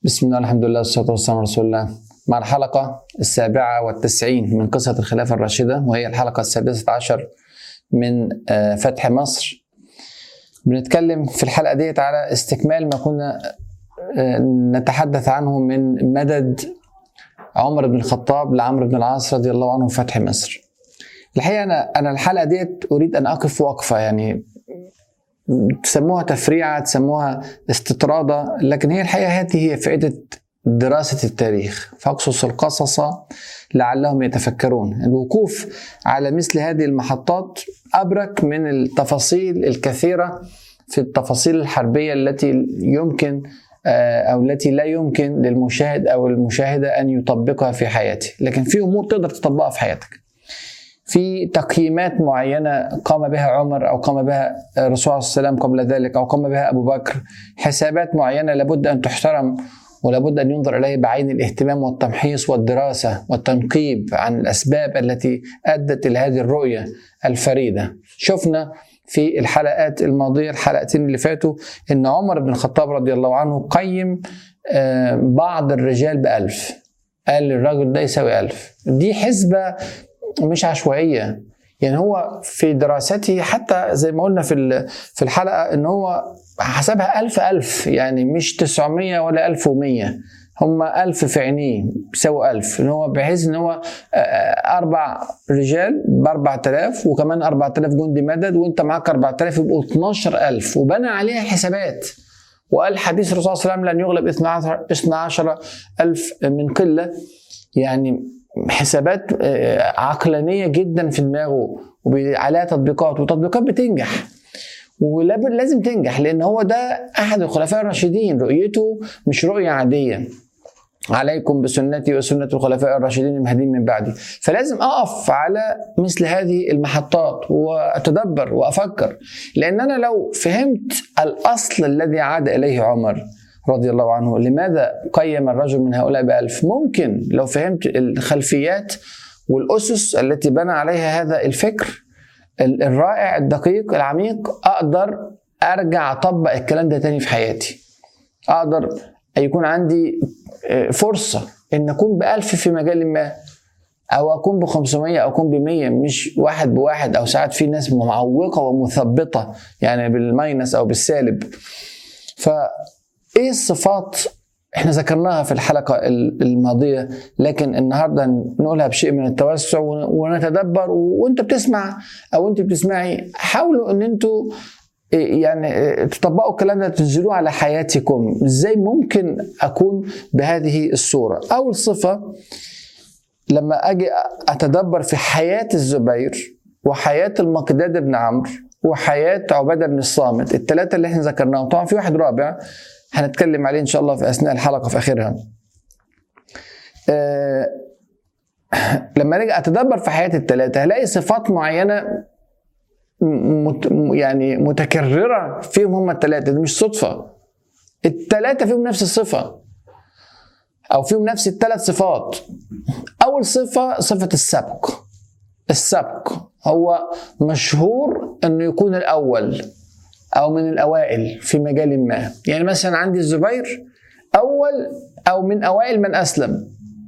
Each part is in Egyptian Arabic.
بسم الله الحمد لله والصلاة والسلام على رسول الله مع الحلقة السابعة والتسعين من قصة الخلافة الراشدة وهي الحلقة السادسة عشر من آه، فتح مصر بنتكلم في الحلقة ديت على استكمال ما كنا آه، نتحدث عنه من مدد عمر بن الخطاب لعمرو بن العاص رضي الله عنه في فتح مصر الحقيقة أنا أنا الحلقة ديت أريد أن أقف وقفة يعني تسموها تفريعة تسموها استطرادة لكن هي الحقيقة هذه هي فائدة دراسة التاريخ فاقصص القصص لعلهم يتفكرون الوقوف على مثل هذه المحطات أبرك من التفاصيل الكثيرة في التفاصيل الحربية التي يمكن آه، أو التي لا يمكن للمشاهد أو المشاهدة أن يطبقها في حياته لكن في أمور تقدر تطبقها في حياتك في تقييمات معينة قام بها عمر أو قام بها الرسول صلى الله عليه وسلم قبل ذلك أو قام بها أبو بكر حسابات معينة لابد أن تحترم ولابد أن ينظر إليه بعين الاهتمام والتمحيص والدراسة والتنقيب عن الأسباب التي أدت إلى هذه الرؤية الفريدة شفنا في الحلقات الماضية الحلقتين اللي فاتوا أن عمر بن الخطاب رضي الله عنه قيم آه، بعض الرجال بألف قال الرجل ده يساوي ألف دي حسبة مش عشوائيه يعني هو في دراسته حتى زي ما قلنا في في الحلقه ان هو حسبها ألف ألف يعني مش 900 ولا 1100 هم ألف في عينيه بيساووا ألف إن هو بحيث إن هو أربع رجال ب 4000 وكمان 4000 جندي مدد وأنت معاك 4000 يبقوا 12000 وبنى عليها حسابات وقال حديث الرسول صلى الله عليه وسلم لن يغلب 12 12000 من قلة يعني حسابات آه، عقلانيه جدا في دماغه وعليها تطبيقات وتطبيقات بتنجح ولازم تنجح لان هو ده احد الخلفاء الراشدين رؤيته مش رؤيه عاديه عليكم بسنتي وسنة الخلفاء الراشدين المهديين من بعدي فلازم أقف على مثل هذه المحطات وأتدبر وأفكر لأن أنا لو فهمت الأصل الذي عاد إليه عمر رضي الله عنه لماذا قيم الرجل من هؤلاء بألف ممكن لو فهمت الخلفيات والأسس التي بنى عليها هذا الفكر الرائع الدقيق العميق أقدر أرجع أطبق الكلام ده تاني في حياتي أقدر يكون عندي آه، فرصة إن أكون بألف في مجال ما أو أكون ب 500 أو أكون ب 100 مش واحد بواحد أو ساعات في ناس معوقة ومثبطة يعني بالماينس أو بالسالب ف ايه الصفات احنا ذكرناها في الحلقة الماضية لكن النهاردة نقولها بشيء من التوسع ونتدبر وانت بتسمع او انت بتسمعي حاولوا ان انتوا يعني تطبقوا الكلام ده تنزلوه على حياتكم ازاي ممكن اكون بهذه الصورة اول صفة لما اجي اتدبر في حياة الزبير وحياة المقداد بن عمرو وحياة عبادة بن الصامت الثلاثة اللي احنا ذكرناهم طبعا في واحد رابع هنتكلم عليه ان شاء الله في اثناء الحلقه في اخرها أه لما نيجي اتدبر في حياه الثلاثه هلاقي صفات معينه مت يعني متكرره فيهم هم الثلاثه دي مش صدفه الثلاثه فيهم نفس الصفه او فيهم نفس الثلاث صفات اول صفه صفه السبق السبق هو مشهور انه يكون الاول او من الاوائل في مجال ما يعني مثلا عندي الزبير اول او من اوائل من اسلم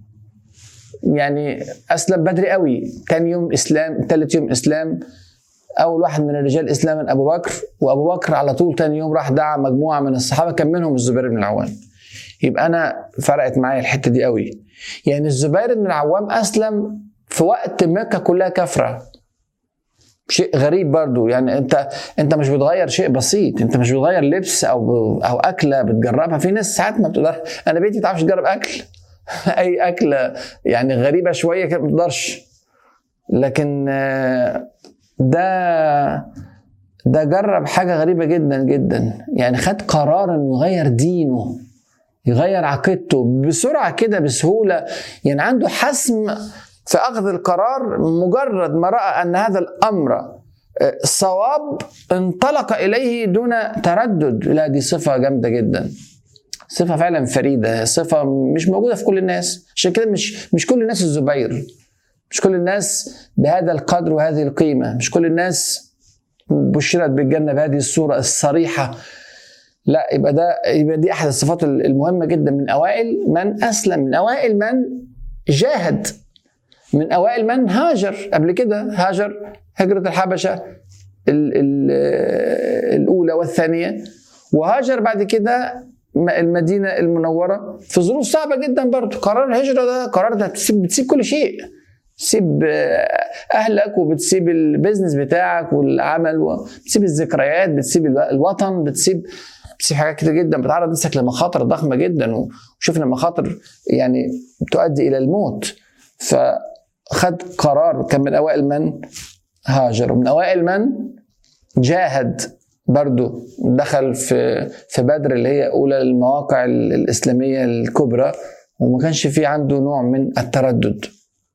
يعني اسلم بدري قوي كان يوم اسلام ثالث يوم اسلام اول واحد من الرجال اسلاما ابو بكر وابو بكر على طول ثاني يوم راح دعا مجموعه من الصحابه كان منهم الزبير بن العوام يبقى انا فرقت معايا الحته دي قوي يعني الزبير بن العوام اسلم في وقت مكه كلها كفره شيء غريب برضو يعني انت انت مش بتغير شيء بسيط انت مش بتغير لبس او او اكله بتجربها في ناس ساعات ما بتقدر انا بيتي ما تعرفش تجرب اكل اي اكله يعني غريبه شويه كده ما بتقدرش لكن آه، ده ده جرب حاجه غريبه جدا جدا يعني خد قرار انه يغير دينه يغير عقيدته بسرعه كده بسهوله يعني عنده حسم في اخذ القرار مجرد ما راى ان هذا الامر آه، صواب انطلق اليه دون تردد لا دي صفه جامده جدا صفه فعلا فريده صفه مش موجوده في كل الناس عشان كده مش مش كل الناس الزبير مش كل الناس بهذا القدر وهذه القيمه مش كل الناس بشرت بالجنه بهذه الصوره الصريحه لا يبقى ده يبقى دي احد الصفات المهمه جدا من اوائل من اسلم من اوائل من جاهد من اوائل من هاجر قبل كده هاجر هجره الحبشه ال ال الاولى والثانيه وهاجر بعد كده المدينه المنوره في ظروف صعبه جدا برضه قرار الهجره ده قرار ده بتسيب, بتسيب كل شيء بتسيب اهلك وبتسيب البيزنس بتاعك والعمل وبتسيب الذكريات بتسيب الوطن بتسيب بتسيب حاجات كتير جدا بتعرض نفسك لمخاطر ضخمه جدا وشفنا مخاطر يعني تؤدي الى الموت فخد قرار كان من اوائل من هاجر ومن اوائل من جاهد برضو دخل في في بدر اللي هي اولى المواقع الاسلاميه الكبرى وما كانش في عنده نوع من التردد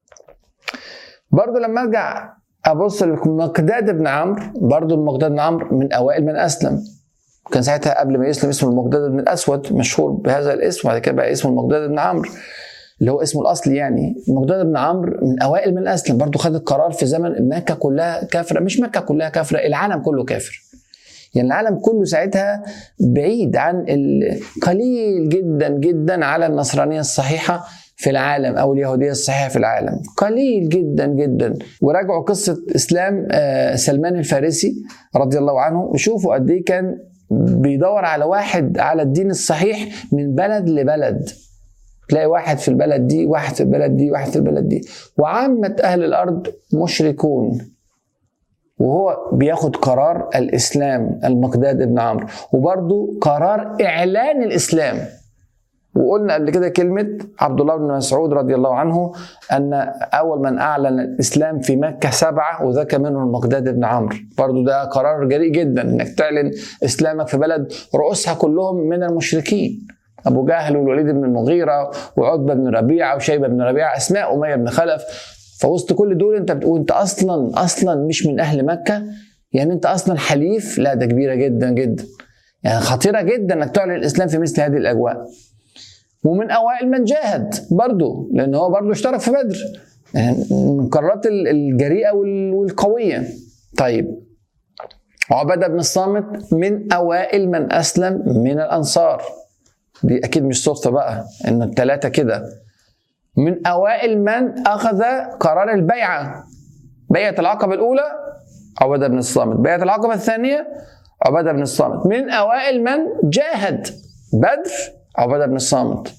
برضو لما ارجع ابص لمقداد بن عمرو برضو المقداد بن عمرو من اوائل من اسلم كان ساعتها قبل ما يسلم اسمه المقداد بن الاسود مشهور بهذا الاسم وبعد كده بقى اسمه المقداد بن عمرو اللي هو اسمه الاصلي يعني المقداد بن عمرو من اوائل من اسلم برضو خد القرار في زمن مكه كلها كافره مش مكه كلها كافره العالم كله كافر يعني العالم كله ساعتها بعيد عن قليل جدا جدا على النصرانيه الصحيحه في العالم او اليهوديه الصحيحه في العالم قليل جدا جدا وراجعوا قصه اسلام سلمان الفارسي رضي الله عنه وشوفوا قد ايه كان بيدور على واحد على الدين الصحيح من بلد لبلد تلاقي واحد في البلد دي واحد في البلد دي واحد في البلد دي وعامة أهل الأرض مشركون وهو بياخد قرار الإسلام المقداد ابن عمرو وبرضه قرار إعلان الإسلام وقلنا قبل كده كلمة عبد الله بن مسعود رضي الله عنه أن أول من أعلن الإسلام في مكة سبعة وذاك منهم المقداد بن عمرو برضو ده قرار جريء جدا أنك تعلن إسلامك في بلد رؤوسها كلهم من المشركين أبو جهل والوليد بن المغيرة وعتبة بن ربيعة وشيبة بن ربيعة أسماء أمية بن خلف فوسط كل دول أنت بتقول أنت أصلا أصلا مش من أهل مكة يعني أنت أصلا حليف لا ده كبيرة جدا جدا يعني خطيرة جدا أنك تعلن الإسلام في مثل هذه الأجواء ومن اوائل من جاهد برضه لان هو برضه اشترك في بدر يعني من القرارات الجريئه والقويه طيب عبادة بن الصامت من أوائل من أسلم من الأنصار دي أكيد مش صدفة بقى إن الثلاثة كده من أوائل من أخذ قرار البيعة بيعة العقبة الأولى عبادة بن الصامت بيعة العقبة الثانية عبادة بن الصامت من أوائل من جاهد بدر عبادة بن الصامت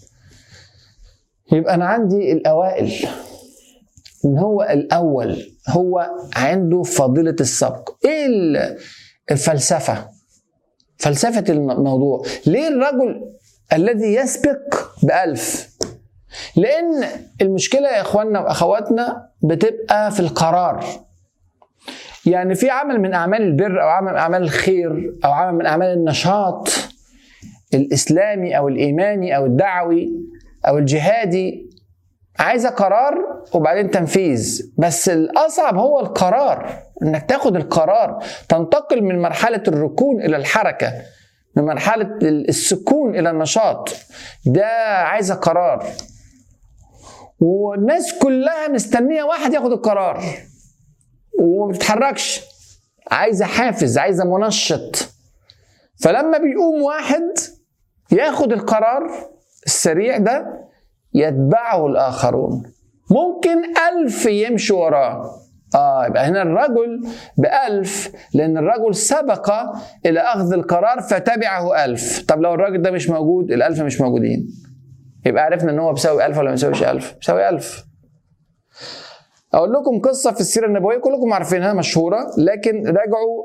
يبقى أنا عندي الأوائل إن هو الأول هو عنده فضيلة السبق إيه الفلسفة فلسفة الموضوع ليه الرجل الذي يسبق بألف لأن المشكلة يا إخواننا وأخواتنا بتبقى في القرار يعني في عمل من أعمال البر أو عمل من أعمال الخير أو عمل من أعمال النشاط الاسلامي او الايماني او الدعوي او الجهادي عايزه قرار وبعدين تنفيذ بس الاصعب هو القرار انك تاخد القرار تنتقل من مرحله الركون الى الحركه من مرحله السكون الى النشاط ده عايزه قرار والناس كلها مستنيه واحد ياخد القرار وما بتتحركش عايزه حافز عايزه منشط فلما بيقوم واحد ياخد القرار السريع ده يتبعه الآخرون ممكن ألف يمشوا وراه آه يبقى هنا الرجل بألف لأن الرجل سبق إلى أخذ القرار فتبعه ألف طب لو الراجل ده مش موجود الألف مش موجودين يبقى عرفنا إن هو بيساوي ألف ولا ما بيساويش ألف بيساوي ألف أقول لكم قصة في السيرة النبوية كلكم عارفينها مشهورة لكن راجعوا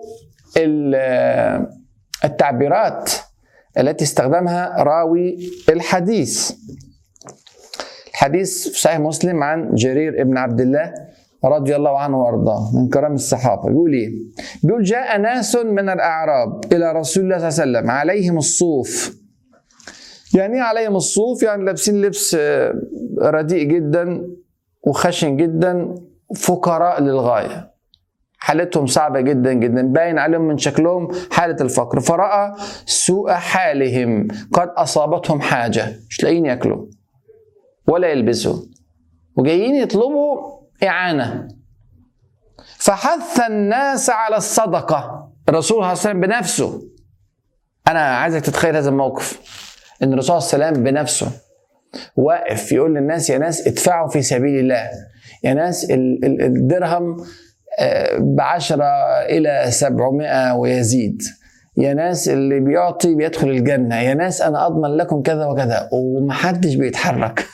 التعبيرات التي استخدمها راوي الحديث الحديث في صحيح مسلم عن جرير ابن عبد الله رضي الله عنه وارضاه من كرام الصحابه بيقول ايه؟ بيقول جاء ناس من الاعراب الى رسول الله صلى الله عليه وسلم عليهم الصوف يعني ايه عليهم الصوف؟ يعني لابسين لبس رديء جدا وخشن جدا فقراء للغايه حالتهم صعبة جدا جدا باين عليهم من شكلهم حالة الفقر فرأى سوء حالهم قد أصابتهم حاجة مش لاقيين ياكلوا ولا يلبسوا وجايين يطلبوا إعانة فحث الناس على الصدقة الرسول صلى الله عليه وسلم بنفسه انا عايزك تتخيل هذا الموقف ان الرسول صلى الله عليه وسلم بنفسه واقف يقول للناس يا ناس ادفعوا في سبيل الله يا ناس ال- ال- الدرهم آه، بعشرة إلى سبعمائة ويزيد يا ناس اللي بيعطي بيدخل الجنة يا ناس أنا أضمن لكم كذا وكذا ومحدش بيتحرك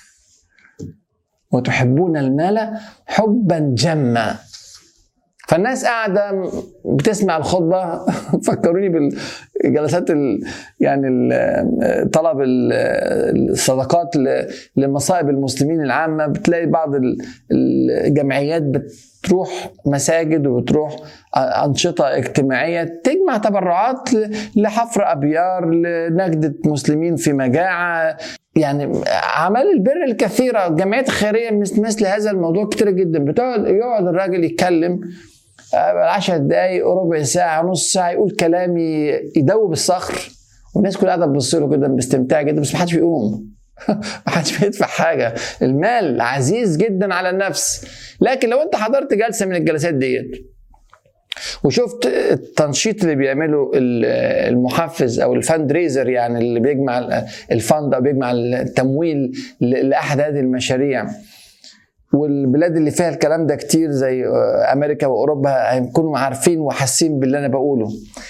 وتحبون المال حبا جما فالناس قاعدة بتسمع الخطبة فكروني بالجلسات ال يعني ال طلب ال- الصدقات ل- لمصائب المسلمين العامة بتلاقي بعض ال- الجمعيات بتروح مساجد وبتروح أنشطة اجتماعية تجمع تبرعات ل- لحفر أبيار لنجدة مسلمين في مجاعة يعني اعمال البر الكثيره الجمعيات الخيريه مثل مثل هذا الموضوع كتير جدا بتقعد يقعد الراجل يتكلم آه، 10 دقايق ربع ساعه نص ساعه يقول كلام ي- يدوب الصخر والناس كلها قاعده تبص له كده باستمتاع جدا بس ما حدش بيقوم ما حدش بيدفع حاجه المال عزيز جدا على النفس لكن لو انت حضرت جلسه من الجلسات ديت وشفت التنشيط اللي بيعمله ال- المحفز او الفند ريزر يعني اللي بيجمع ال- الفند او بيجمع التمويل ل- لاحد هذه المشاريع والبلاد اللي فيها الكلام ده كتير زي امريكا واوروبا هيكونوا عارفين وحاسين باللي انا بقوله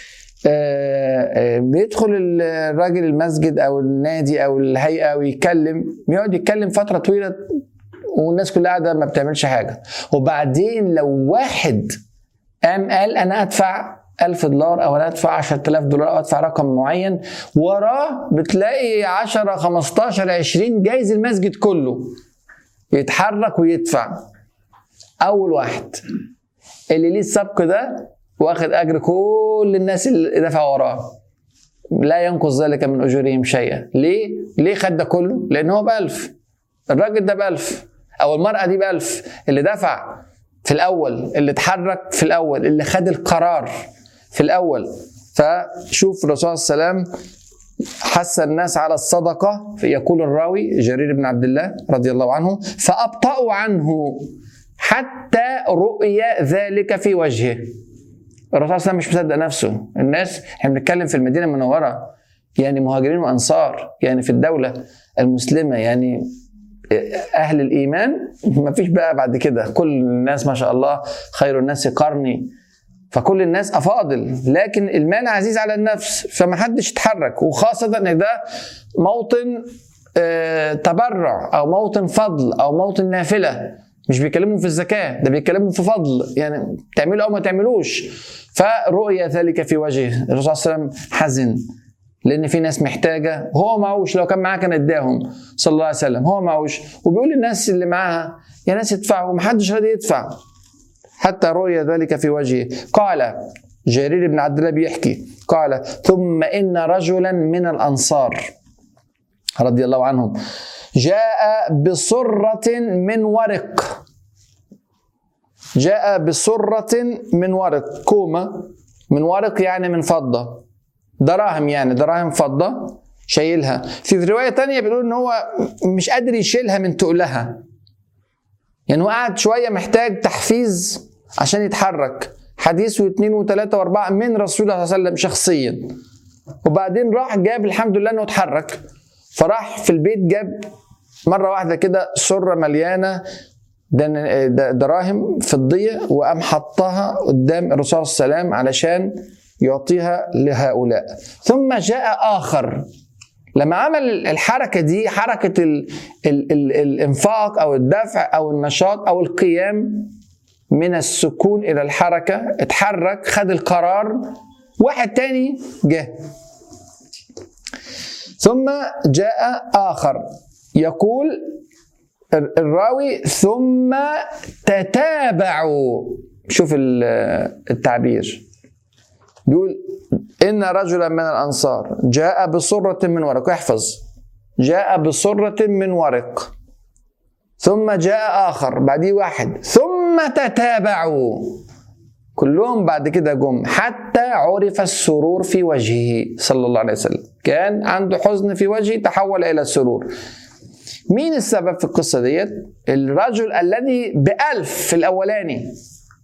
آه، آه، بيدخل الراجل المسجد او النادي او الهيئه ويتكلم بيقعد يتكلم فتره طويله والناس كلها قاعده ما بتعملش حاجه وبعدين لو واحد قام قال انا ادفع 1000 دولار او انا ادفع 10000 دولار او ادفع رقم معين وراه بتلاقي 10 15 20 جايز المسجد كله يتحرك ويدفع اول واحد اللي ليه السبق ده واخد اجر كل الناس اللي دفعوا وراه لا ينقص ذلك من اجورهم شيئا ليه ليه خد ده كله لان هو ب 1000 الراجل ده ب 1000 او المراه دي ب 1000 اللي دفع في الاول اللي اتحرك في الاول اللي خد القرار في الاول فشوف الرسول صلى الله عليه وسلم حث الناس على الصدقه يقول الراوي جرير بن عبد الله رضي الله عنه فابطاوا عنه حتى رؤي ذلك في وجهه الرسول صلى الله عليه وسلم مش مصدق نفسه الناس احنا بنتكلم في المدينه المنوره يعني مهاجرين وانصار يعني في الدوله المسلمه يعني اهل الايمان ما فيش بقى بعد كده كل الناس ما شاء الله خير الناس قرني فكل الناس افاضل لكن المال عزيز على النفس فما حدش يتحرك وخاصه ان ده موطن آه، تبرع او موطن فضل او موطن نافله مش بيتكلموا في الزكاه ده بيتكلموا في فضل يعني تعملوا او ما تعملوش فرؤيا ذلك في وجهه الرسول صلى الله عليه وسلم حزن لان في ناس محتاجه وهو معوش لو كان معاه كان اداهم صلى الله عليه وسلم هو معوش وبيقول للناس اللي معاها يا ناس ادفعوا ومحدش راضي يدفع حتى رؤي ذلك في وجهه قال جرير بن عبد الله بيحكي قال ثم ان رجلا من الانصار رضي الله عنهم جاء بصرة من ورق جاء بصرة من ورق كومة من ورق يعني من فضة دراهم يعني دراهم فضة شايلها في رواية تانية بيقول ان هو مش قادر يشيلها من تقلها يعني هو قاعد شوية محتاج تحفيز عشان يتحرك حديث واثنين وثلاثة واربعة من رسول الله صلى الله عليه وسلم شخصيا وبعدين راح جاب الحمد لله انه اتحرك فراح في البيت جاب مرة واحدة كده سرة مليانة دن- د- دراهم فضية وقام حطها قدام الرسول صلى الله عليه وسلم علشان يعطيها لهؤلاء ثم جاء آخر لما عمل الحركة دي حركة ال ال ال الإنفاق أو الدفع أو النشاط أو القيام من السكون إلى الحركة اتحرك خد القرار واحد تاني جه ثم جاء آخر يقول ال- الراوي ثم تتابعوا شوف ال- التعبير بيقول إن رجلا من الأنصار جاء بصرة من ورق احفظ جاء بصرة من ورق ثم جاء آخر بعديه واحد ثم تتابعوا كلهم بعد كده جم حتى عرف السرور في وجهه صلى الله عليه وسلم كان عنده حزن في وجهه تحول إلى السرور مين السبب في القصة ديت الرجل الذي بألف في الأولاني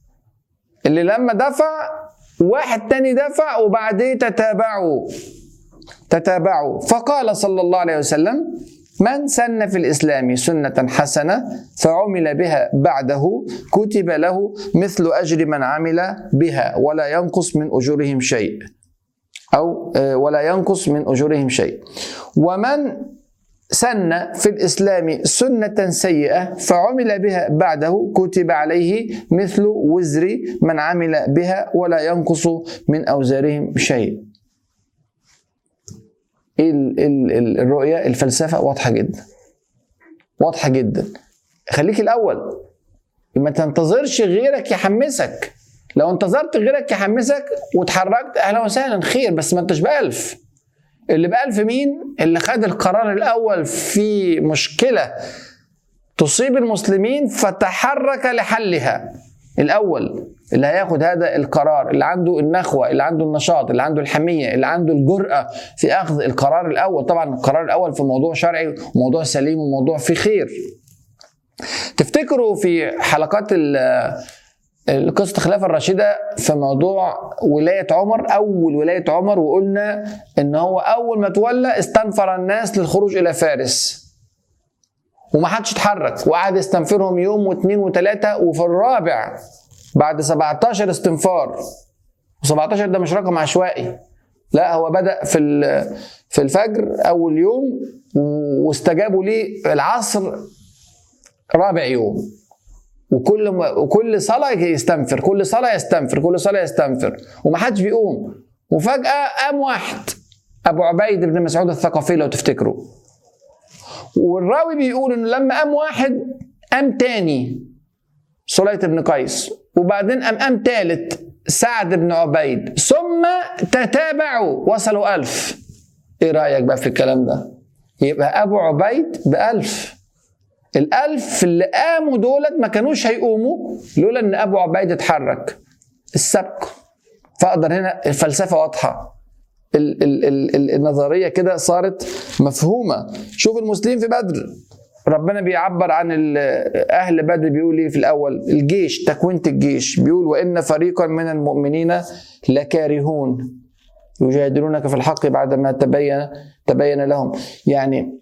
اللي لما دفع واحد تاني دفع وبعدين تتابعوا تتابعوا فقال صلى الله عليه وسلم من سن في الإسلام سنة حسنة فعمل بها بعده كتب له مثل أجر من عمل بها ولا ينقص من أجورهم شيء أو آه، ولا ينقص من أجورهم شيء ومن سن في الإسلام سنة سيئة فعمل بها بعده كتب عليه مثل وزر من عمل بها ولا ينقص من أوزارهم شيء الرؤية الفلسفة واضحة جدا واضحة جدا خليك الأول ما تنتظرش غيرك يحمسك لو انتظرت غيرك يحمسك وتحركت أهلا وسهلا خير بس ما انتش بألف اللي بألف مين؟ اللي خد القرار الأول في مشكلة تصيب المسلمين فتحرك لحلها الأول اللي هياخد هذا القرار اللي عنده النخوة اللي عنده النشاط اللي عنده الحمية اللي عنده الجرأة في أخذ القرار الأول طبعا القرار الأول في موضوع شرعي وموضوع سليم وموضوع فيه خير تفتكروا في حلقات قصة الخلافة الراشدة في موضوع ولاية عمر أول ولاية عمر وقلنا إن هو أول ما تولى استنفر الناس للخروج إلى فارس وما حدش اتحرك وقعد يستنفرهم يوم واثنين وثلاثة وفي الرابع بعد 17 استنفار و17 ده مش رقم عشوائي لا هو بدأ في في الفجر أول يوم واستجابوا ليه العصر رابع يوم وكل وكل صلاه يستنفر كل صلاه يستنفر كل صلاه يستنفر ومحدش بيقوم وفجاه قام واحد ابو عبيد بن مسعود الثقفي لو تفتكروا والراوي بيقول انه لما قام واحد قام تاني صليت بن قيس وبعدين قام قام تالت سعد بن عبيد ثم تتابعوا وصلوا ألف ايه رأيك بقى في الكلام ده يبقى أبو عبيد بألف الألف اللي قاموا دولت ما كانوش هيقوموا لولا إن أبو عبيد اتحرك السبق فأقدر هنا الفلسفة واضحة ال ال ال النظرية كده صارت مفهومة شوف المسلمين في بدر ربنا بيعبر عن أهل بدر بيقول إيه في الأول الجيش تكوينة الجيش بيقول وإن فريقا من المؤمنين لكارهون يجادلونك في الحق بعدما تبين تبين لهم يعني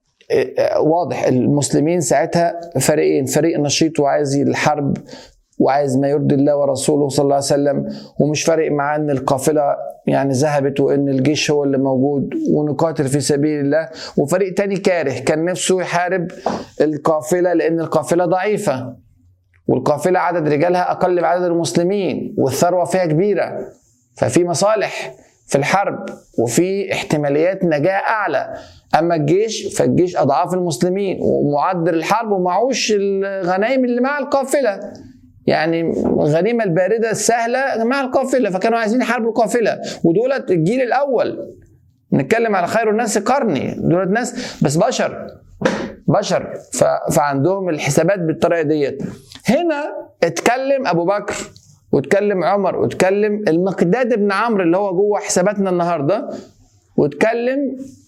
واضح المسلمين ساعتها فريقين فريق نشيط وعايز الحرب وعايز ما يرضي الله ورسوله صلى الله عليه وسلم ومش فارق معاه ان القافله يعني ذهبت وان الجيش هو اللي موجود ونقاتل في سبيل الله وفريق تاني كاره كان نفسه يحارب القافله لان القافله ضعيفه والقافله عدد رجالها اقل من عدد المسلمين والثروه فيها كبيره ففي مصالح في الحرب وفي احتماليات نجاه اعلى اما الجيش فالجيش اضعاف المسلمين ومعدل الحرب ومعوش الغنايم اللي مع القافله يعني الغنيمه البارده السهله مع القافله فكانوا عايزين يحاربوا القافله ودولت الجيل الاول نتكلم على خير الناس قرني دولت ناس بس بشر بشر فعندهم الحسابات بالطريقه ديت هنا اتكلم ابو بكر واتكلم عمر واتكلم المقداد بن عمرو اللي هو جوه حساباتنا النهارده واتكلم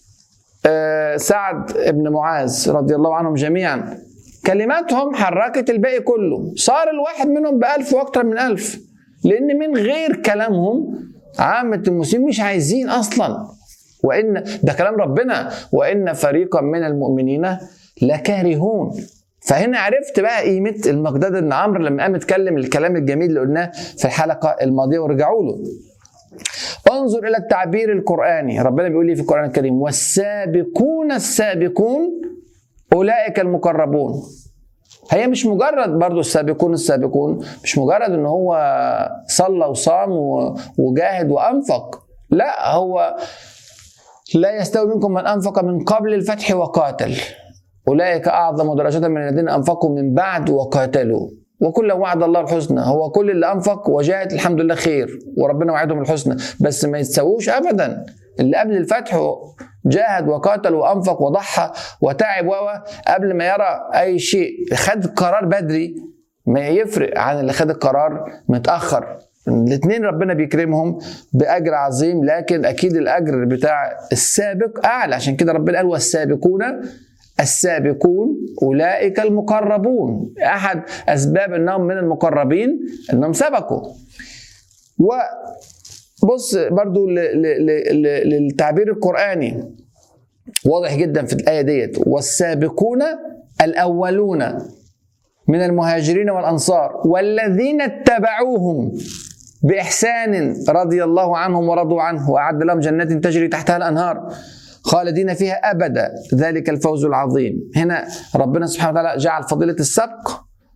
آه، سعد بن معاذ رضي الله عنهم جميعا كلماتهم حركت الباقي كله صار الواحد منهم بألف وأكثر من ألف لأن من غير كلامهم عامة المسلمين مش عايزين أصلا وإن ده كلام ربنا وإن فريقا من المؤمنين لكارهون فهنا عرفت بقى قيمة المقداد بن عمرو لما قام اتكلم الكلام الجميل اللي قلناه في الحلقة الماضية ورجعوا له انظر الى التعبير القراني ربنا بيقول لي في القران الكريم والسابقون السابقون اولئك المقربون هي مش مجرد برضو السابقون السابقون مش مجرد ان هو صلى وصام وجاهد وانفق لا هو لا يستوي منكم من انفق من قبل الفتح وقاتل اولئك اعظم درجه من الذين انفقوا من بعد وقاتلوا وكل وعد الله الحسنى هو كل اللي انفق وجاهد الحمد لله خير وربنا وعدهم الحسنى بس ما يتسووش ابدا اللي قبل الفتح جاهد وقاتل وانفق وضحى وتعب و قبل ما يرى اي شيء خد قرار بدري ما يفرق عن اللي خد القرار متاخر الاثنين ربنا بيكرمهم باجر عظيم لكن اكيد الاجر بتاع السابق اعلى عشان كده ربنا قال والسابقون السابقون أولئك المقربون أحد أسباب أنهم من المقربين أنهم سبقوا بص برضو ل- ل- ل- ل- للتعبير القرآني واضح جدا في الآية ديت والسابقون الأولون من المهاجرين والأنصار والذين اتبعوهم بإحسان رضي الله عنهم ورضوا عنه وأعد لهم جنات تجري تحتها الأنهار خالدين فيها أبدا ذلك الفوز العظيم هنا ربنا سبحانه وتعالى جعل فضيلة السبق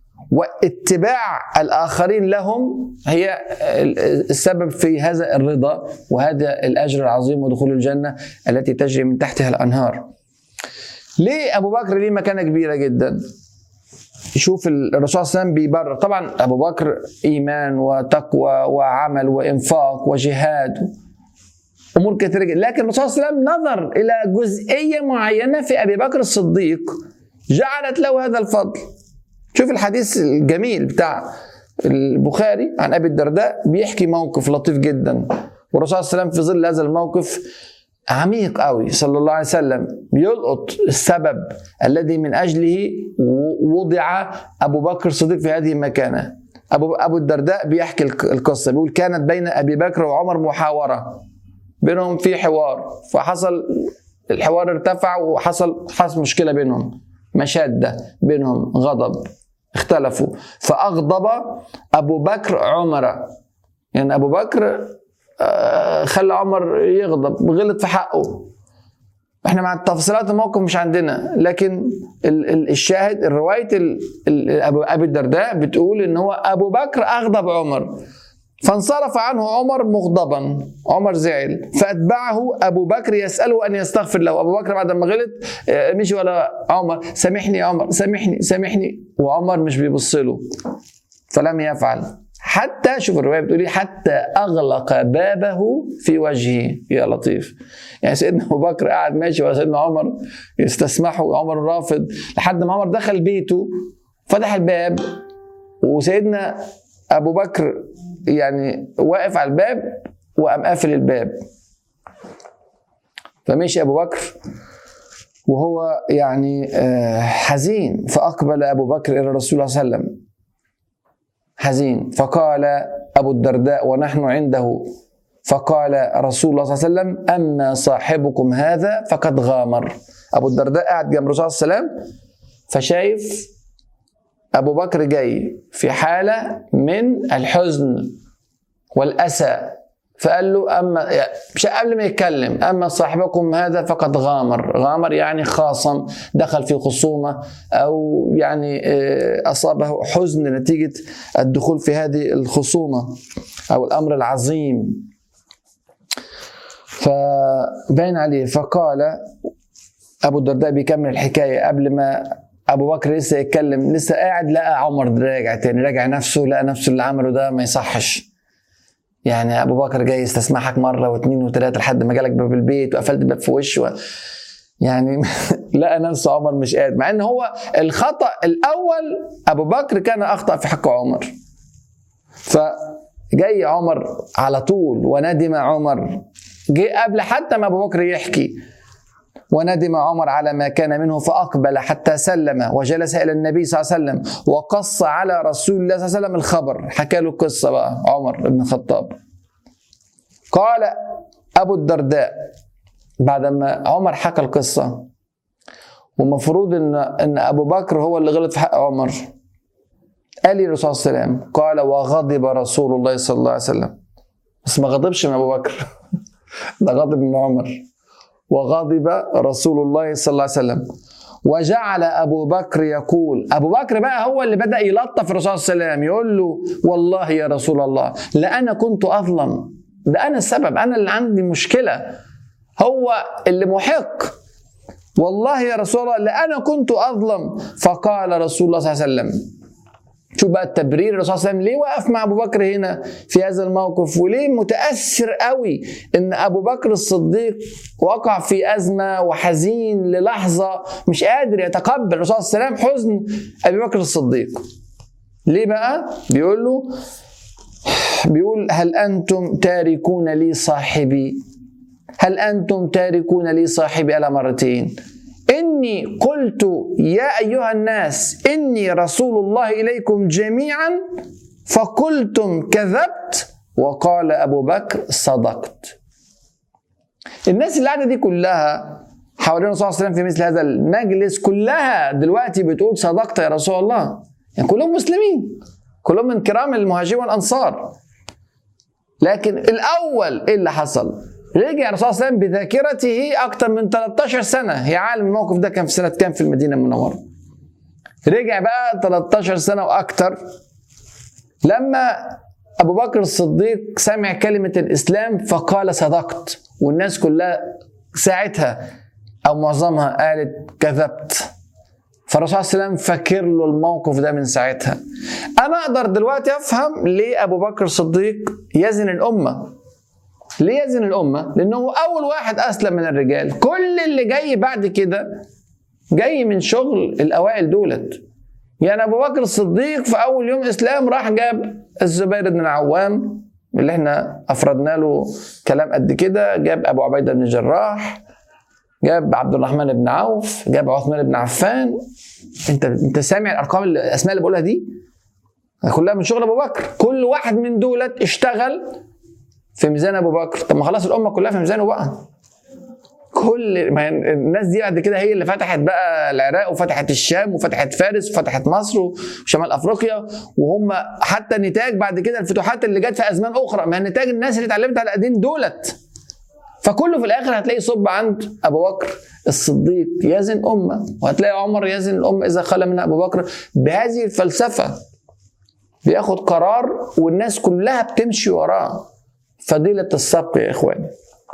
واتباع الآخرين لهم هي السبب في هذا الرضا وهذا الأجر العظيم ودخول الجنة التي تجري من تحتها الأنهار ليه أبو بكر ليه مكانة كبيرة جدا يشوف الرسول صلى الله عليه وسلم بيبرر طبعا ابو بكر ايمان وتقوى وعمل وانفاق وجهاد امور كثيره جدا لكن الرسول صلى الله عليه وسلم نظر الى جزئيه معينه في ابي بكر الصديق جعلت له هذا الفضل شوف الحديث الجميل بتاع البخاري عن ابي الدرداء بيحكي موقف لطيف جدا والرسول صلى الله عليه وسلم في ظل هذا الموقف عميق قوي صلى الله عليه وسلم يلقط السبب الذي من اجله وضع ابو بكر الصديق في هذه المكانه ابو ابو الدرداء بيحكي القصه بيقول كانت بين ابي بكر وعمر محاوره بينهم في حوار فحصل الحوار ارتفع وحصل حصل مشكله بينهم مشاده بينهم غضب اختلفوا فاغضب ابو بكر عمر يعني ابو بكر خلى عمر يغضب غلط في حقه احنا مع تفصيلات الموقف مش عندنا لكن الشاهد روايه ابو ابي الدرداء بتقول ان هو ابو بكر اغضب عمر فانصرف عنه عمر مغضبا عمر زعل فاتبعه ابو بكر يساله ان يستغفر له ابو بكر بعد ما غلط مشي ولا عمر سامحني يا عمر سامحني سامحني وعمر مش بيبص له فلم يفعل حتى شوف الروايه بتقول ايه حتى اغلق بابه في وجهه يا لطيف يعني سيدنا ابو بكر قاعد ماشي وسيدنا عمر يستسمحه عمر رافض لحد ما عمر دخل بيته فتح الباب وسيدنا ابو بكر يعني واقف على الباب وقام قافل الباب فمشي ابو بكر وهو يعني حزين فاقبل ابو بكر الى الرسول صلى الله عليه وسلم حزين فقال أبو الدرداء ونحن عنده فقال رسول الله صلى الله عليه وسلم أما صاحبكم هذا فقد غامر أبو الدرداء قاعد جنب الرسول صلى الله عليه وسلم فشايف أبو بكر جاي في حالة من الحزن والأسى فقال له أما مش قبل ما يتكلم أما صاحبكم هذا فقد غامر غامر يعني خاصم دخل في خصومة أو يعني أصابه حزن نتيجة الدخول في هذه الخصومة أو الأمر العظيم فبين عليه فقال أبو الدرداء بيكمل الحكاية قبل ما ابو بكر لسه يتكلم لسه قاعد لقى عمر راجع تاني راجع نفسه لقى نفسه اللي عمله ده ما يصحش يعني ابو بكر جاي يستسمحك مره واثنين وثلاثه لحد ما جالك باب البيت وقفلت الباب في وشه يعني لقى نفسه عمر مش قادر مع ان هو الخطا الاول ابو بكر كان اخطا في حق عمر فجاي عمر على طول وندم عمر جه قبل حتى ما ابو بكر يحكي وندم عمر على ما كان منه فأقبل حتى سلم وجلس إلى النبي صلى الله عليه وسلم وقص على رسول الله صلى الله عليه وسلم الخبر حكى له القصة بقى عمر بن الخطاب قال أبو الدرداء بعد ما عمر حكى القصة ومفروض إن إن أبو بكر هو اللي غلط في حق عمر قال لي الرسول صلى الله عليه وسلم قال وغضب رسول الله صلى الله عليه وسلم بس ما غضبش من أبو بكر ده غضب من عمر وغضب رسول الله صلى الله عليه وسلم وجعل ابو بكر يقول ابو بكر بقى هو اللي بدا يلطف الرسول صلى الله عليه وسلم يقول له والله يا رسول الله لانا كنت اظلم ده انا السبب انا اللي عندي مشكله هو اللي محق والله يا رسول الله لانا كنت اظلم فقال رسول الله صلى الله عليه وسلم شوف بقى التبرير الرسول صلى الله عليه وسلم ليه وقف مع ابو بكر هنا في هذا الموقف وليه متاثر قوي ان ابو بكر الصديق وقع في ازمه وحزين للحظه مش قادر يتقبل الرسول صلى الله عليه وسلم حزن ابي بكر الصديق ليه بقى بيقول له بيقول هل انتم تاركون لي صاحبي هل انتم تاركون لي صاحبي على مرتين إني قلت يا أيها الناس إني رسول الله إليكم جميعا فقلتم كذبت وقال أبو بكر صدقت الناس اللي قاعدة دي كلها حوالين الرسول صلى الله عليه وسلم في مثل هذا المجلس كلها دلوقتي بتقول صدقت يا رسول الله يعني كلهم مسلمين كلهم من كرام المهاجرين والأنصار لكن الأول إيه اللي حصل رجع الرسول صلى الله عليه وسلم بذاكرته أكثر من 13 سنة هي عالم الموقف ده كان في سنة كام في المدينة المنورة رجع بقى 13 سنة وأكثر لما أبو بكر الصديق سمع كلمة الإسلام فقال صدقت والناس كلها ساعتها أو معظمها قالت كذبت فالرسول صلى الله عليه وسلم فاكر له الموقف ده من ساعتها أنا أقدر دلوقتي أفهم ليه أبو بكر الصديق يزن الأمة ليه يزن الأمة؟ لأنه هو أول واحد أسلم من الرجال كل اللي جاي بعد كده جاي من شغل الأوائل دولت يعني أبو بكر الصديق في أول يوم إسلام راح جاب الزبير بن العوام اللي احنا أفردنا له كلام قد كده جاب أبو عبيدة بن الجراح جاب عبد الرحمن بن عوف جاب عثمان بن عفان انت انت سامع الارقام الاسماء اللي بقولها دي كلها من شغل ابو بكر كل واحد من دولت اشتغل في ميزان ابو بكر طب ما خلاص الامه كلها في ميزانه بقى كل ما الناس دي بعد كده هي اللي فتحت بقى العراق وفتحت الشام وفتحت فارس وفتحت مصر وشمال افريقيا وهم حتى نتاج بعد كده الفتوحات اللي جت في ازمان اخرى ما نتاج الناس اللي اتعلمت على الايدين دولت فكله في الاخر هتلاقي صب عند ابو بكر الصديق يزن امه وهتلاقي عمر يزن الامه اذا خلى منها ابو بكر بهذه الفلسفه بياخد قرار والناس كلها بتمشي وراه فضيله السبق يا اخواني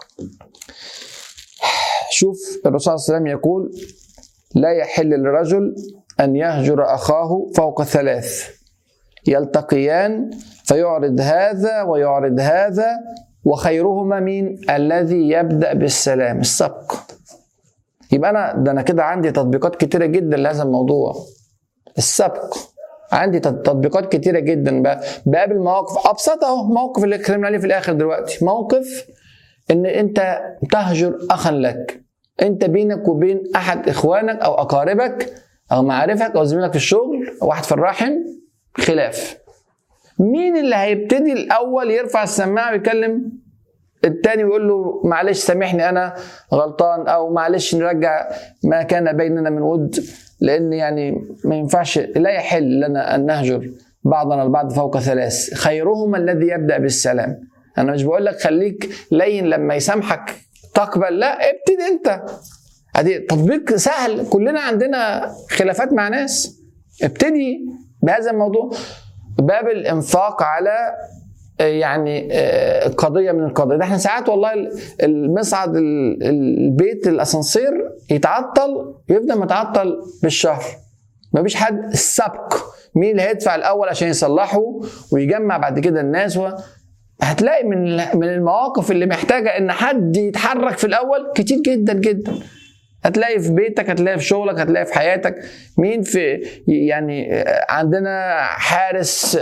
شوف الرسول صلى الله عليه وسلم يقول لا يحل لرجل ان يهجر اخاه فوق ثلاث يلتقيان فيعرض هذا ويعرض هذا وخيرهما مين؟ الذي يبدأ بالسلام السبق. يبقى أنا ده أنا كده عندي تطبيقات كتيرة جدا لهذا الموضوع. السبق. عندي تطبيقات كتيرة جدا بقابل مواقف أبسط أهو موقف اللي اتكلمنا عليه في الآخر دلوقتي، موقف إن أنت تهجر أخا لك. أنت بينك وبين أحد إخوانك أو أقاربك أو معارفك أو زميلك في الشغل أو واحد في الرحم خلاف. مين اللي هيبتدي الاول يرفع السماعه ويكلم التاني ويقول له معلش سامحني انا غلطان او معلش نرجع ما كان بيننا من ود لان يعني ما ينفعش لا يحل لنا ان نهجر بعضنا البعض فوق ثلاث خيرهما الذي يبدا بالسلام انا مش بقول لك خليك لين لما يسامحك تقبل لا ابتدي انت ادي تطبيق سهل كلنا عندنا خلافات مع ناس ابتدي بهذا الموضوع باب الانفاق على يعني قضيه من القضايا ده احنا ساعات والله المصعد البيت الاسانسير يتعطل يفضل متعطل بالشهر ما فيش حد السبق مين اللي هيدفع الاول عشان يصلحه ويجمع بعد كده الناس و... هتلاقي من من المواقف اللي محتاجه ان حد يتحرك في الاول كتير جدا جدا هتلاقي في بيتك هتلاقي في شغلك هتلاقي في حياتك مين في يعني عندنا حارس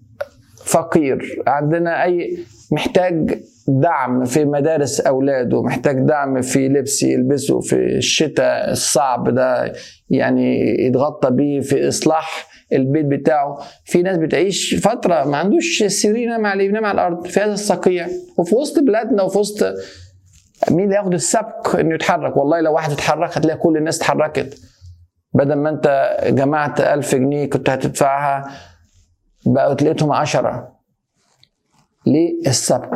فقير عندنا اي محتاج دعم في مدارس اولاده محتاج دعم في لبس يلبسه في الشتاء الصعب ده يعني يتغطى بيه في اصلاح البيت بتاعه في ناس بتعيش فتره ما عندوش سرير ينام عليه ينام على الارض في هذا الصقيع وفي وسط بلادنا وفي وسط مين اللي ياخد السبق انه يتحرك والله لو واحد اتحرك هتلاقي كل الناس اتحركت بدل ما انت جمعت ألف جنيه كنت هتدفعها بقوا تلاقيتهم عشرة ليه السبق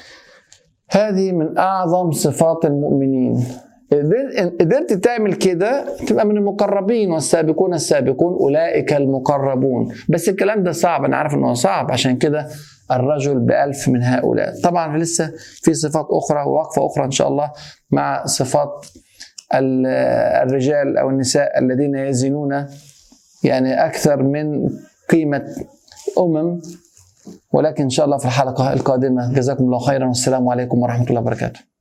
هذه من أعظم صفات المؤمنين قدرت تعمل كده تبقى من المقربين والسابقون السابقون أولئك المقربون بس الكلام ده صعب أنا عارف أنه صعب عشان كده الرجل بألف من هؤلاء طبعا لسه في صفات أخرى ووقفة أخرى إن شاء الله مع صفات الرجال أو النساء الذين يزنون يعني أكثر من قيمة أمم ولكن إن شاء الله في الحلقة القادمة جزاكم الله خيرا والسلام عليكم ورحمة الله وبركاته